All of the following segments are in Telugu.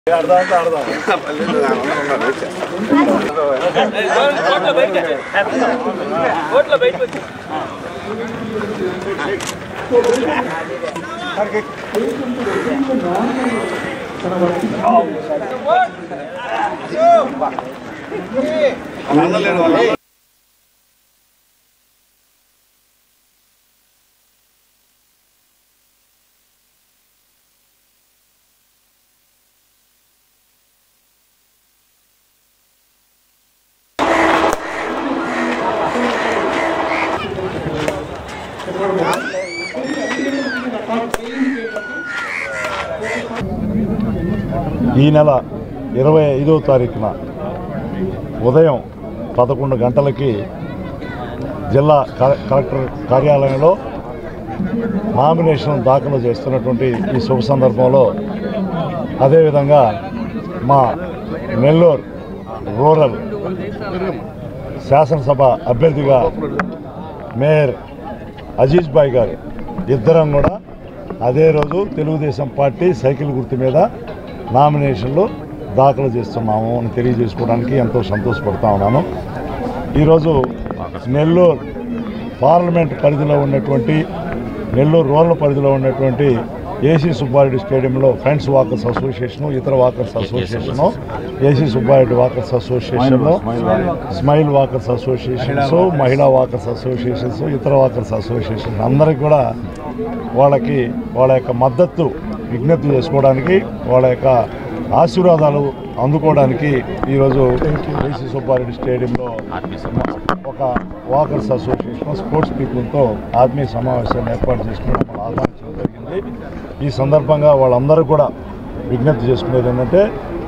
ఈ నెల ఇరవై ఐదో తారీఖున ఉదయం పదకొండు గంటలకి జిల్లా క- కలెక్టర్ కార్యాలయంలో నామినేషన్ దాఖలు చేస్తున్నటువంటి ఈ శుభ సందర్భంలో అదేవిధంగా మా నెల్లూరు రూరల్ శాసనసభ అభ్యర్థిగా మేయర్ అజీజ్ బాయ్ గారు ఇద్దరం కూడా అదే రోజు తెలుగుదేశం పార్టీ సైకిల్ గుర్తు మీద నామినేషన్లు దాఖలు చేస్తున్నాము అని తెలియజేసుకోవడానికి ఎంతో సంతోషపడతా ఉన్నాను ఈరోజు నెల్లూరు పార్లమెంట్ పరిధిలో ఉన్నటువంటి నెల్లూరు రూరల్ పరిధిలో ఉన్నటువంటి ఏసీ సుబ్బారెడ్డి స్టేడియంలో ఫ్రెండ్స్ వాకర్స్ అసోసియేషను ఇతర walkers association AC Subbareddy walkers association smile walkers associations మహిళా వాకర్స్ అసోసియేషన్స్ ఇతర వాకర్స్ అసోసియేషన్స్ అందరికి కూడా వాళ్ళకి వాళ్ళ యొక్క మద్దతు విజ్ఞప్తి చేసుకోవడానికి వాళ్ళ యొక్క ఆశీర్వాదాలు అందుకోవడానికి ఈరోజు ఏసీ సుబ్బారెడ్డి స్టేడియంలో ఒక వాకర్స్ అసోసియేషన్ స్పోర్ట్స్ పీపుల్తో ఆత్మీయ సమావేశాన్ని ఏర్పాటు చేసుకుని మమ్మల్ని ఆహ్వానించడం జరిగింది ఈ సందర్భంగా వాళ్ళందరూ కూడా విజ్ఞప్తి చేసుకునేది ఏంటంటే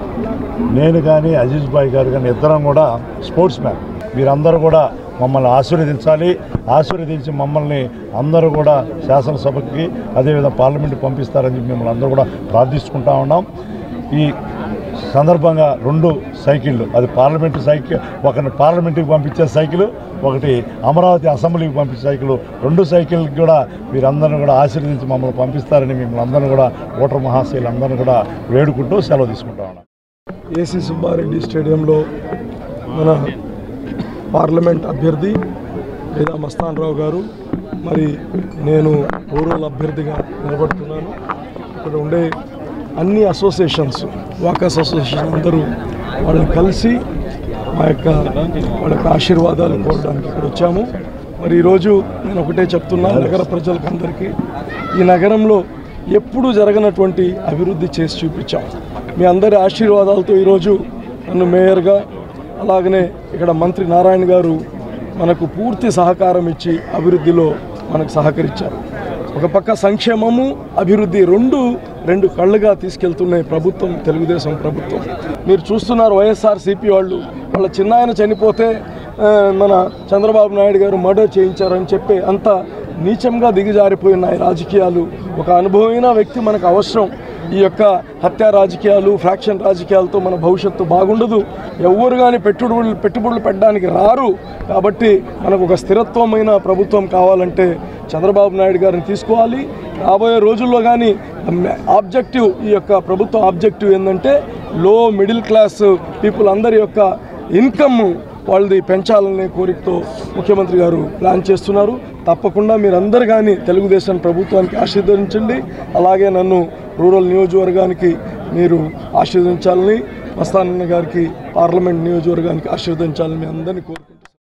నేను కానీ అజీజ్ బాయ్ గారు కానీ ఇద్దరం కూడా స్పోర్ట్స్ మ్యాన్ మీరందరూ కూడా మమ్మల్ని ఆశీర్వదించాలి ఆశీర్వదించి మమ్మల్ని అందరూ కూడా శాసనసభకి అదేవిధంగా పార్లమెంట్కి పంపిస్తారని చెప్పి మిమ్మల్ని అందరూ కూడా ప్రార్థించుకుంటా ఉన్నాం ఈ సందర్భంగా రెండు సైకిళ్ళు అది పార్లమెంటు సైకిల్ ఒకరిని పార్లమెంటుకి పంపించే సైకిల్ ఒకటి అమరావతి అసెంబ్లీకి పంపించే సైకిల్ రెండు సైకిల్కి కూడా మీరందరూ కూడా ఆశీర్వదించి మమ్మల్ని పంపిస్తారని మిమ్మల్ని అందరూ కూడా ఓటర్ మహాశైలందరూ కూడా వేడుకుంటూ సెలవు తీసుకుంటా ఉన్నాం ఏసీ సుబ్బారెడ్డి స్టేడియంలో మన పార్లమెంట్ అభ్యర్థి లేదా మస్తాన్ రావు గారు మరి నేను రూరల్ అభ్యర్థిగా నిలబడుతున్నాను ఇక్కడ ఉండే అన్ని అసోసియేషన్స్ వాకర్స్ అసోసియేషన్ అందరూ వాళ్ళని కలిసి మా యొక్క వాళ్ళ యొక్క ఆశీర్వాదాలు కోరడానికి ఇక్కడ వచ్చాము మరి ఈరోజు నేను ఒకటే చెప్తున్నా నగర ప్రజలకు అందరికీ ఈ నగరంలో ఎప్పుడు జరగనటువంటి అభివృద్ధి చేసి చూపించాం మీ అందరి ఆశీర్వాదాలతో ఈరోజు నన్ను మేయర్గా అలాగనే ఇక్కడ మంత్రి నారాయణ గారు మనకు పూర్తి సహకారం ఇచ్చి అభివృద్ధిలో మనకు సహకరించారు ఒక పక్క సంక్షేమము అభివృద్ధి రెండు రెండు కళ్ళుగా తీసుకెళ్తున్నాయి ప్రభుత్వం తెలుగుదేశం ప్రభుత్వం మీరు చూస్తున్నారు వైఎస్ఆర్ సిపి వాళ్ళు వాళ్ళ చిన్నాయన చనిపోతే ఆ, మన చంద్రబాబు నాయుడు గారు మర్డర్ చేయించారని చెప్పి అంత నీచంగా దిగజారిపోయినాయి రాజకీయాలు ఒక అనుభవమైన వ్యక్తి మనకు అవసరం ఈ యొక్క హత్య రాజకీయాలు ఫ్రాక్షన్ రాజకీయాలతో మన భవిష్యత్తు బాగుండదు ఎవరు కానీ పెట్టుబడులు పెట్టుబడులు పెట్టడానికి రారు కాబట్టి మనకు ఒక స్థిరత్వమైన ప్రభుత్వం కావాలంటే చంద్రబాబు నాయుడు గారిని తీసుకోవాలి రాబోయే రోజుల్లో కానీ ఆబ్జెక్టివ్ ఈ యొక్క ప్రభుత్వం ఆబ్జెక్టివ్ ఏంటంటే లో మిడిల్ క్లాస్ పీపుల్ అందరి యొక్క ఇన్కమ్ వాళ్ళది పెంచాలనే కోరికతో ముఖ్యమంత్రి గారు ప్లాన్ చేస్తున్నారు తప్పకుండా మీరందరూ కానీ తెలుగుదేశం ప్రభుత్వానికి ఆశీర్వదించండి అలాగే నన్ను రూరల్ నియోజకవర్గానికి మీరు ఆశీర్వదించాలని మస్తానన్న గారికి పార్లమెంట్ నియోజకవర్గానికి ఆశీర్వదించాలని మీ అందరినీ కోరుకుంటున్నాను